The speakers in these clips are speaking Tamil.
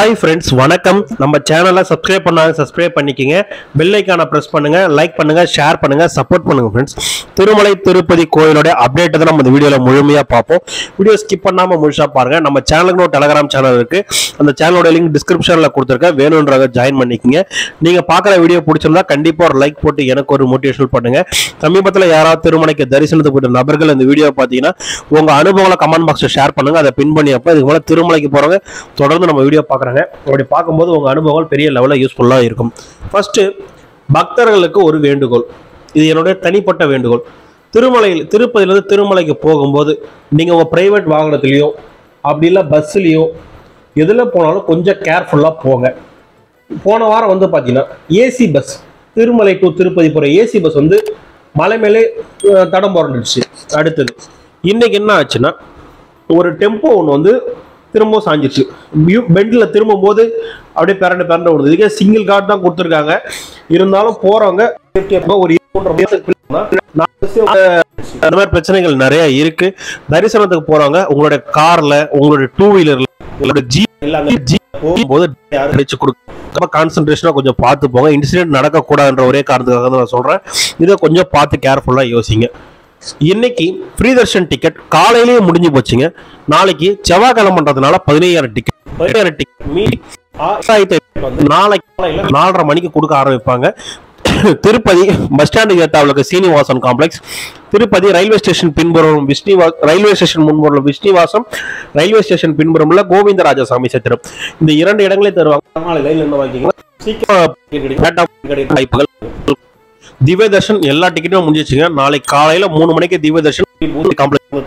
ஹாய் ஃப்ரெண்ட்ஸ் வணக்கம் நம்ம சேனலை சப்ஸ்கிரைப் பண்ணாங்க சப்ஸ்கிரைப் பண்ணிக்கங்க பெல் ஐக்கானை ப்ரெஸ் பண்ணுங்க லைக் பண்ணுங்க ஷேர் பண்ணுங்க சப்போர்ட் பண்ணுங்க ஃப்ரெண்ட்ஸ் திருமலை திருப்பதி கோயிலோட அப்டேட் தான் நம்ம இந்த வீடியோவில் முழுமையாக பார்ப்போம் வீடியோ ஸ்கிப் பண்ணாமல் முழுசா பாருங்க நம்ம சேனலுக்கு ஒரு டெலகிராம் சேனல் இருக்கு அந்த சேனலோட லிங்க் டிஸ்கிரிப்ஷனில் கொடுத்துருக்கேன் வேணுன்றத ஜாயின் பண்ணிக்கங்க நீங்க பார்க்குற வீடியோ பிடிச்சிருந்தா கண்டிப்பாக ஒரு லைக் போட்டு எனக்கு ஒரு மோட்டிவேஷன் பண்ணுங்க சமீபத்தில் யாராவது திருமலைக்கு தரிசனத்துக்கு போயிட்ட நபர்கள் இந்த வீடியோ பார்த்தீங்கன்னா உங்க அனுபவங்களை கமெண்ட் பாக்ஸில் ஷேர் பண்ணுங்க அதை பின் பண்ணி அப்போ இதுக்கு மேலே திருமலைக்கு போறவங்க தொடர்ந்து நம்ம வீடியோ பார்க்குறாங்க அப்படி பார்க்கும்போது உங்க அனுபவங்கள் பெரிய லெவலில் யூஸ்ஃபுல்லாக இருக்கும் ஃபர்ஸ்ட் பக்தர்களுக்கு ஒரு வேண்டுகோள் இது என்னுடைய தனிப்பட்ட வேண்டுகோள் திருமலையில் திருப்பதியிலிருந்து திருமலைக்கு போகும்போது நீங்கள் உங்கள் ப்ரைவேட் வாகனத்துலேயோ அப்படி இல்லை பஸ்ஸுலேயோ எதில் போனாலும் கொஞ்சம் கேர்ஃபுல்லாக போங்க போன வாரம் வந்து பார்த்தீங்கன்னா AC bus Tirumala to Tirupati போகிற ஏசி பஸ் வந்து மலை மேலே அஹ், தடம் புரண்டுச்சு அடுத்தது இன்னைக்கு என்ன ஆச்சுன்னா ஒரு டெம்போ ஒன்று வந்து திரும்பவும் சாஞ்சிச்சு பெண்டில் திரும்பும்போது அப்படியே பிறண்டு பிறண்டு விடுது இதுக்கே சிங்கிள் கார்டு தான் கொடுத்துருக்காங்க இருந்தாலும் போறவங்க ஒரு மூன்றரை மாசத்துக்கு பின்னாடி நான் அந்த மாதிரி பிரச்சனைகள் நிறைய இருக்கு தரிசனத்துக்கு போறவங்க உங்களுடைய கார்ல உங்களுடைய டூ வீலர்ல உங்களோட ஜி எல்லாமே ஜி போகும்போது அடிச்சு கொடுக்க கான்சென்ட்ரேஷனா கொஞ்சம் பார்த்து போங்க இன்சிடென்ட் நடக்கக்கூடாதுன்ற ஒரே காரணத்துக்காக தான் நான் சொல்றேன் இதை கொஞ்சம் பார்த்து கேர்ஃபுல்லா யோசிங்க இன்னைக்கு ஃப்ரீ தர்ஷன் டிக்கெட் காலையிலேயே முடிஞ்சு போச்சுங்க நாளைக்கு செவ்வாய்க்கிழமைன்றதுனால பதினையாயிரம் டிக்கெட் பதினாயிரம் டிக்கெட் மீறி ஆயிரத்தி வந்து நாளைக்கு காலையில நாலரை மணிக்கு கொடுக்க ஆரம்பிப்பாங்க திருப்பதி பஸ் ஸ்டாண்டுக்கு ஏத்தாவில் Srinivasan complex Tirupati railway station பின்புறம் விஷ்ணிவா ரயில்வே ஸ்டேஷன் முன்புறம் விஷ்ணிவாசம் ரயில்வே ஸ்டேஷன் பின்புறம்ல கோவிந்தராஜசாமி சத்திரம் இந்த இரண்டு இடங்களே தருவாங்க நாளை லைன்ல என்ன வாங்கிக்கலாம் சீக்கிரம் கிடைக்கும். லேட்டா கிடைக்கும் வாய்ப்புகள் திவ்ய தர்ஷன் எல்லா டிக்கெட்டும் முடிஞ்சிச்சுங்க நாளைக்கு காலையில மூணு மணிக்கு திவ்ய தர்ஷன் காம்ப்ளெக்ஸ்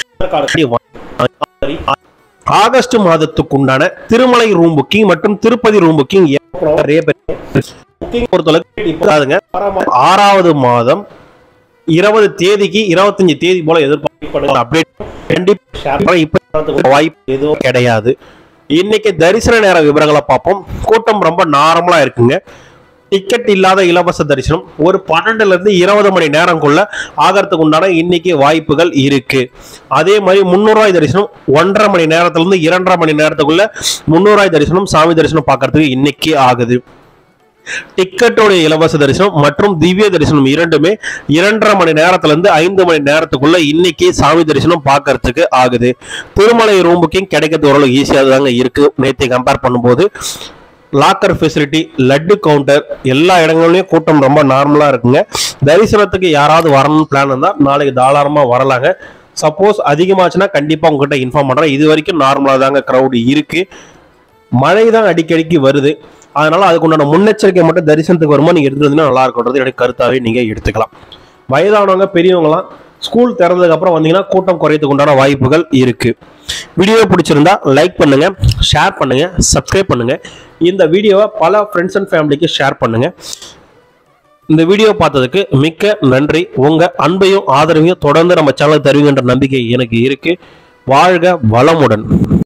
தருவேன் ஆகஸ்ட் மாதத்துக்கு உண்டான திருமலை ரூம் புக்கிங் மற்றும் திருப்பதி ரூம் புக்கிங் நிறைய பேர் புக்கிங் பொறுத்தளவுக்கு இப்போ அதுங்க ஆறாவது மாதம் இருபது தேதிக்கு இருபத்தஞ்சு தேதி போல எதிர்பார்க்கப்படுற அப்டேட் கண்டிப்பா இப்ப வாய்ப்பு எதுவும் கிடையாது இன்னைக்கு தரிசன நேர விவரங்களை பார்ப்போம் கூட்டம் ரொம்ப நார்மலா இருக்குங்க டிக்கெட் இல்லாத இலவச தரிசனம் ஒரு பன்னெண்டுல இருந்து இருபது மணி நேரம்குள்ள ஆகிறதுக்கு உண்டான இன்னைக்கு வாய்ப்புகள் இருக்கு அதே மாதிரி முன்னூறுவாய் தரிசனம் ஒன்றரை மணி நேரத்துல இருந்து இரண்டரை மணி நேரத்துக்குள்ள முன்னூறுவாய் தரிசனம் சாமி தரிசனம் பார்க்கறதுக்கு இன்னைக்கு ஆகுது டிக்கெட்டோடைய இலவச தரிசனம் மற்றும் திவ்ய தரிசனம் இரண்டுமே இரண்டரை மணி நேரத்துல இருந்து ஐந்து மணி நேரத்துக்குள்ள இன்னைக்கு சாமி தரிசனம் பார்க்கறதுக்கு ஆகுது திருமலை ரூம் புக்கிங் கிடைக்கிறது ஓரளவு ஈஸியாக தாங்க இருக்கு நேற்றை கம்பேர் பண்ணும்போது லாக்கர் ஃபெசிலிட்டி லட்டு கவுண்டர் எல்லா இடங்கள்லயும் கூட்டம் ரொம்ப நார்மலா இருக்குங்க தரிசனத்துக்கு யாராவது வரணும்னு பிளான் இருந்தா நாளைக்கு தாராளமா வரலாங்க சப்போஸ் அதிகமாச்சுன்னா கண்டிப்பா உங்ககிட்ட இன்ஃபார்ம் பண்றேன் இது வரைக்கும் நார்மலா தாங்க crowd இருக்கு மழை தான் அடிக்கடிக்கு வருது அதனால அதுக்கு உண்டான முன்னெச்சரிக்கை மட்டும் தரிசனத்துக்கு வருமா நீங்க எடுத்துட்டு வந்தீங்கன்னா நல்லா இருக்கும்ன்றது என்னுடைய கருத்தாவே நீங்க எடுத்துக்கலாம் வயதானவங்க பெரியவங்களாம் ஸ்கூல் திறந்ததுக்கு அப்புறம் வந்தீங்கன்னா கூட்டம் குறையத்துக்கு உண்டான வாய்ப்புகள் இருக்கு வீடியோ பிடிச்சிருந்தா லைக் பண்ணுங்க ஷேர் பண்ணுங்க சப்ஸ்கிரைப் பண்ணுங்க இந்த வீடியோவை பல ஃப்ரெண்ட்ஸ் அண்ட் ஃபேமிலிக்கு ஷேர் பண்ணுங்க இந்த வீடியோ பார்த்ததுக்கு மிக்க நன்றி உங்க அன்பையும் ஆதரவையும் தொடர்ந்து நம்ம சேனலுக்கு தருவீங்கன்ற நம்பிக்கை எனக்கு இருக்கு வாழ்க வளமுடன்